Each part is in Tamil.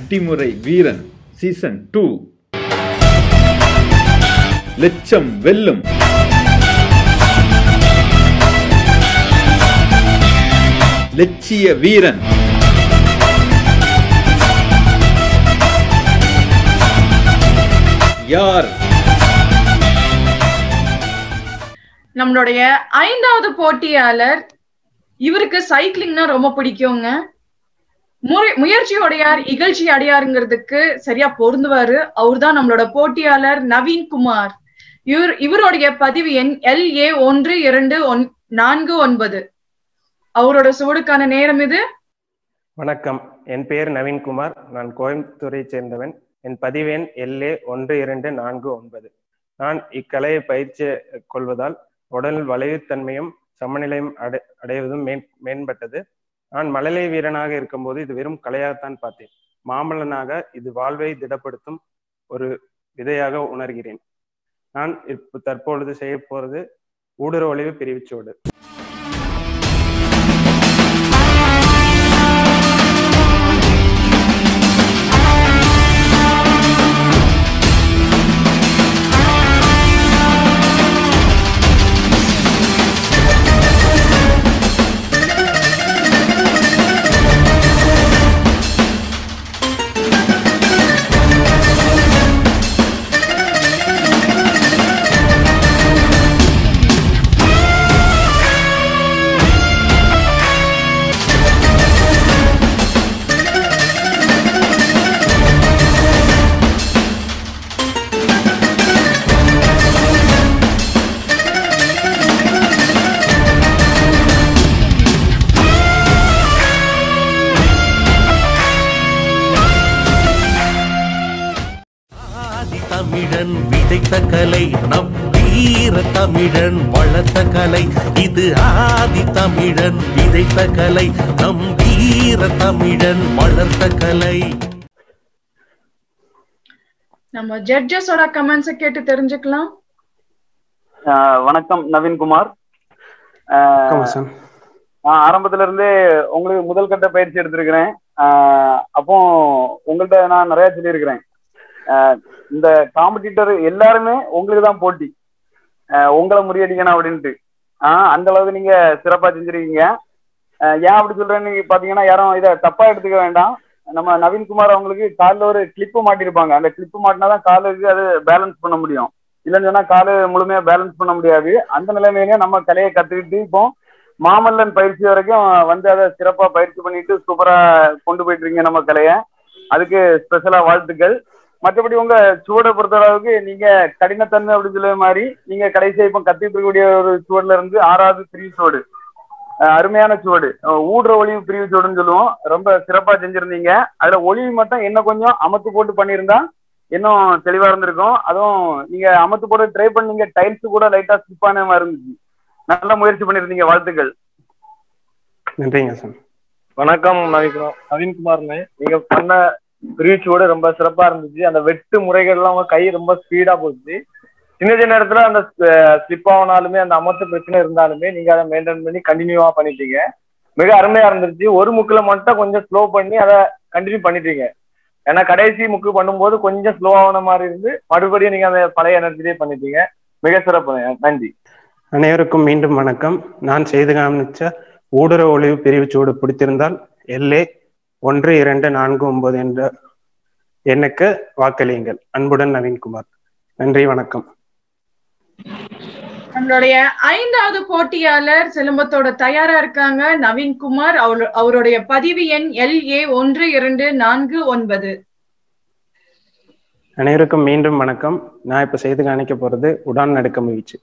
அட்டிமுறை வீரன் சீசன் டூ லட்சம் வெல்லும் லட்சிய வீரன் யார் நம்மளுடைய ஐந்தாவது போட்டியாளர் இவருக்கு சைக்கிளிங்னா ரொம்ப பிடிக்குங்க முறை- முயற்சியோடையார் இகழ்ச்சி அடையாருங்கிறதுக்கு சரியா பொருந்துவாரு அவர்தான் நம்மளோட போட்டியாளர் நவீன் குமார் இவர் இவருடைய பதிவு எண் எல் ஏ ஒன்று இரண்டு ஒன் நான்கு ஒன்பது அவரோட சுவடுக்கான நேரம் இது வணக்கம் என் பெயர் நவீன்குமார் நான் கோயம்புத்தூரைச் சேர்ந்தவன் என் பதிவெண் எல்ஏ ஒன்று இரண்டு நான்கு ஒன்பது நான் இக்கலையை பயிற்சி கொள்வதால் உடலில் வளைவுத்தன்மையும் சமநிலையும் அடை அடைவதும் மேன் மேம்பட்டது நான் மழலை வீரனாக இருக்கும்போது இது வெறும் கலையாகத்தான் பார்த்தேன் மாமல்லனாக இது வாழ்வை திடப்படுத்தும் ஒரு விதையாக உணர்கிறேன் நான் இப்போ தற்பொழுது செய்ய போறது ஊடுற ஒளிவு பிரிவுச்சோடு ஆதி தமிழன் விதைத்த கலை நம் வீர தமிழன் வளர்த்த கலை இது ஆதி தமிழன் விதைத்த கலை நம் வீர தமிழன் வளர்த்த கலை நம்ம ஜட்ஜஸோட கமெண்ட்ஸை கேட்டு தெரிஞ்சுக்கலாம் ஆஹ் வணக்கம் நவீன்குமார் ஆஹ் நான் ஆரம்பத்துல இருந்தே உங்களுக்கு முதல் கட்ட பயிற்சி எடுத்திருக்கிறேன் ஆஹ் அப்போ உங்கள்ட்ட நான் நிறைய சொல்லியிருக்கிறேன் ஆஹ் இந்த காம்படிட்டர் எல்லாருமே உங்களுக்கு தான் போட்டி ஆஹ் உங்களை முறியடிக்கணும் அப்படின்ட்டு ஆஹ் அந்த அளவுக்கு நீங்க சிறப்பா செஞ்சிருக்கீங்க ஆஹ் ஏன் அப்படி சொல்றேன்னு பாத்தீங்கன்னா யாரும் இதை தப்பா எடுத்துக்க வேண்டாம் நம்ம நவீன்குமார் அவங்களுக்கு காலில் ஒரு கிளிப்பு மாட்டியிருப்பாங்க அந்த கிளிப்பு மாட்டினாதான் காலுக்கு அது பேலன்ஸ் பண்ண முடியும் இல்லைன்னு சொன்னா காலு முழுமையா பேலன்ஸ் பண்ண முடியாது அந்த நிலைமையிலயும் நம்ம கலையை கத்துக்கிட்டு இப்போ மாமல்லன் பயிற்சி வரைக்கும் வந்து அதை சிறப்பா பயிற்சி பண்ணிட்டு சூப்பரா கொண்டு போயிட்டு இருக்கீங்க நம்ம கலையை அதுக்கு ஸ்பெஷலா வாழ்த்துக்கள் மற்றபடி உங்க சுவடை பொறுத்த அளவுக்கு நீங்க கடினத்தன்மை அப்படின்னு சொல்ல மாதிரி நீங்க கடைசியா இப்போ கத்துக்கிட்டு இருக்கக்கூடிய ஒரு சுவடுல இருந்து ஆறாவது பிரிவு சுவடு அஹ் அருமையான சுவடு அஹ் ஊடுற ஒளிவு பிரிவு சுவடுன்னு சொல்லுவோம் ரொம்ப சிறப்பா செஞ்சிருந்தீங்க அதுல ஒளிவு மட்டும் இன்னும் கொஞ்சம் அமர்த்து போட்டு பண்ணியிருந்தா இன்னும் தெளிவா இருந்திருக்கும் அதுவும் நீங்க அமர்த்து போட்டு ட்ரை பண்ணீங்க டைல்ஸ் கூட லைட்டா ஸ்லிப் ஆன மாதிரி இருந்துச்சு நல்ல முயற்சி பண்ணிருந்தீங்க வாழ்த்துக்கள் நன்றிங்க சார் வணக்கம் நவீன்குமார் நவீன்குமார்னு நீங்க பண்ண பிரீச்சோட ரொம்ப சிறப்பா இருந்துச்சு அந்த வெட்டு முறைகள்லாம் உங்க கை ரொம்ப ஸ்பீடா போச்சு சின்ன சின்ன நேரத்துல அந்த ஸ்லிப் ஆனாலுமே அந்த அமர்த்து பிரச்சனை இருந்தாலுமே நீங்க அதை மெயின்டைன் பண்ணி கண்டினியூவா பண்ணிட்டீங்க மிக அருமையா இருந்துச்சு ஒரு முக்குல மட்டும் கொஞ்சம் ஸ்லோ பண்ணி அதை கண்டினியூ பண்ணிட்டீங்க ஏன்னா கடைசி முக்கு பண்ணும்போது கொஞ்சம் ஸ்லோ ஆன மாதிரி இருந்து மறுபடியும் நீங்க அந்த பழைய எனர்ஜிலே பண்ணிட்டீங்க மிக சிறப்பு நன்றி அனைவருக்கும் மீண்டும் வணக்கம் நான் செய்து காமிச்ச ஊடுற ஒளிவு பிரிவு சூடு பிடித்திருந்தால் எல்ஏ ஒன்று இரண்டு நான்கு ஒன்பது என்ற எண்ணுக்கு வாக்களியுங்கள் அன்புடன் நவீன்குமார் நன்றி வணக்கம் நம்மளுடைய ஐந்தாவது போட்டியாளர் சிலம்பத்தோட தயாரா இருக்காங்க நவீன்குமார் அவர் அவருடைய பதிவு எண் எல் ஏ ஒன்று இரண்டு நான்கு ஒன்பது அனைவருக்கும் மீண்டும் வணக்கம் நான் இப்ப செய்து காணிக்க போறது உடான் நடுக்கம் வீச்சு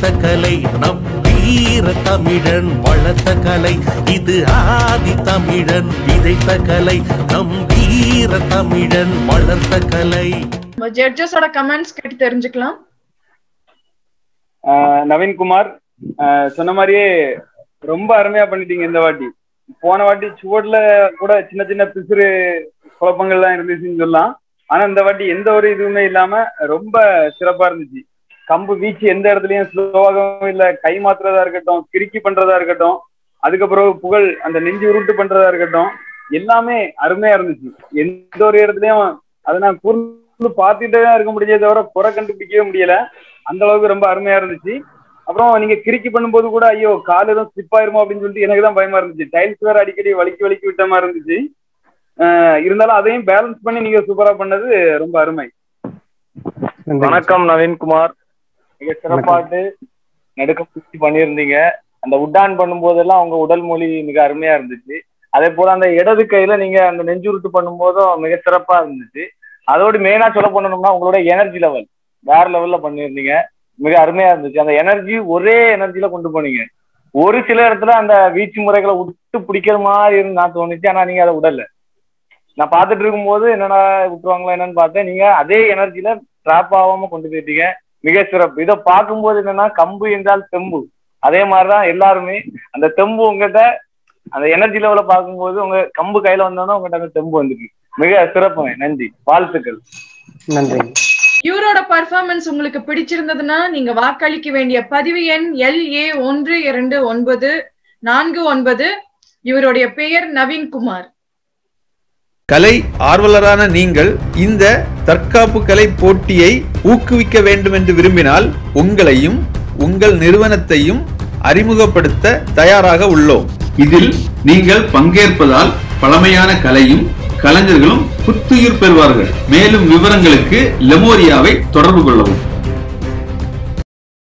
விதைத்த கலை நம் வீர தமிழன் வளர்த்த கலை இது ஆதி தமிழன் விதைத்த கலை நம் வீர தமிழன் வளர்த்த கலை நம்ம ஜட்ஜஸோட கமெண்ட்ஸ் கேட்டு தெரிஞ்சுக்கலாம் ஆஹ் நவீன்குமார் ஆஹ் சொன்ன மாதிரியே ரொம்ப அருமையா பண்ணிட்டீங்க இந்த வாட்டி போன வாட்டி சுவட்ல கூட சின்ன சின்ன பிசுறு குழப்பங்கள்லாம் இருந்துச்சுன்னு சொல்லலாம் ஆனா இந்த வாட்டி எந்த ஒரு இதுவுமே இல்லாம ரொம்ப சிறப்பா இருந்துச்சு கம்பு வீச்சு எந்த இடத்துலயும் ஸ்லோவாகவும் இல்ல கை மாத்துறதா இருக்கட்டும் கிறுக்கி பண்றதா இருக்கட்டும் அதுக்கப்புறம் புகழ் அந்த நெஞ்சு உருட்டு பண்றதா இருக்கட்டும் எல்லாமே அருமையா இருந்துச்சு எந்த ஒரு இடத்துலயும் அதை நான் கூர்ந்து பார்த்துட்டே தான் இருக்க முடிஞ்சே தவிர குறை கண்டுபிடிக்கவே முடியல அந்த அளவுக்கு ரொம்ப அருமையா இருந்துச்சு அப்புறம் நீங்க கிறுக்கி பண்ணும்போது கூட ஐயோ கால் எதுவும் ஸ்லிப் ஆயிருமோ அப்படின்னு சொல்லிட்டு எனக்கு தான் பயமா இருந்துச்சு டைல்ஸ் வேற அடிக்கடி வலிக்கி வலிக்கி விட்ட மாதிரி இருந்துச்சு ஆஹ் இருந்தாலும் அதையும் பேலன்ஸ் பண்ணி நீங்க சூப்பரா பண்ணது ரொம்ப அருமை நன்றி வணக்கம் நவீன்குமார் மிக சிறப்பாட்டு நடுக்க பிடிச்சி பண்ணியிருந்தீங்க அந்த உட்டான் பண்ணும்போதெல்லாம் உங்க உடல் மொழி மிக அருமையா இருந்துச்சு அதே போல அந்த இடது கையில நீங்க அந்த நெஞ்சுருட்டு பண்ணும்போதும் மிக சிறப்பா இருந்துச்சு அதோடு மெயினா சொல்ல பண்ணணும்னா உங்களோட எனர்ஜி லெவல் வேற லெவல்ல பண்ணியிருந்தீங்க மிக அருமையா இருந்துச்சு அந்த எனர்ஜி ஒரே எனர்ஜில கொண்டு போனீங்க ஒரு சில இடத்துல அந்த வீச்சு முறைகளை விட்டு பிடிக்கிற மாதிரி இருந்து நான் தோணுச்சு ஆனா நீங்க அதை விடல நான் பார்த்துட்டு இருக்கும்போது என்னடா விட்டுருவாங்களா என்னன்னு பார்த்தேன் நீங்க அதே எனர்ஜில ட்ராப் ஆகாம கொண்டு போயிட்டீங்க மிக சிறப்பு இதை பார்க்கும்போது என்னன்னா கம்பு என்றால் தெம்பு அதே மாதிரிதான் எல்லாருமே அந்த தெம்பு உங்ககிட்ட அந்த எனர்ஜி லெவல பார்க்கும்போது உங்க கம்பு கையில வந்தோன்னா உங்ககிட்ட அந்த தெம்பு வந்துருக்கு மிக சிறப்புங்க நன்றி வாழ்த்துக்கள் நன்றி இவரோட பர்ஃபார்மன்ஸ் உங்களுக்கு பிடிச்சிருந்ததுன்னா நீங்க வாக்களிக்க வேண்டிய பதிவு எண் எல் ஏ ஒன்று இரண்டு ஒன்பது நான்கு ஒன்பது இவருடைய பெயர் நவீன்குமார் கலை ஆர்வலரான நீங்கள் இந்த தற்காப்பு கலை போட்டியை ஊக்குவிக்க வேண்டும் என்று விரும்பினால் உங்களையும் உங்கள் நிறுவனத்தையும் அறிமுகப்படுத்த தயாராக உள்ளோம் இதில் நீங்கள் பங்கேற்பதால் பழமையான கலையும் கலைஞர்களும் புத்துயிர் பெறுவார்கள் மேலும் விவரங்களுக்கு லெமோரியாவை தொடர்பு கொள்ளவும்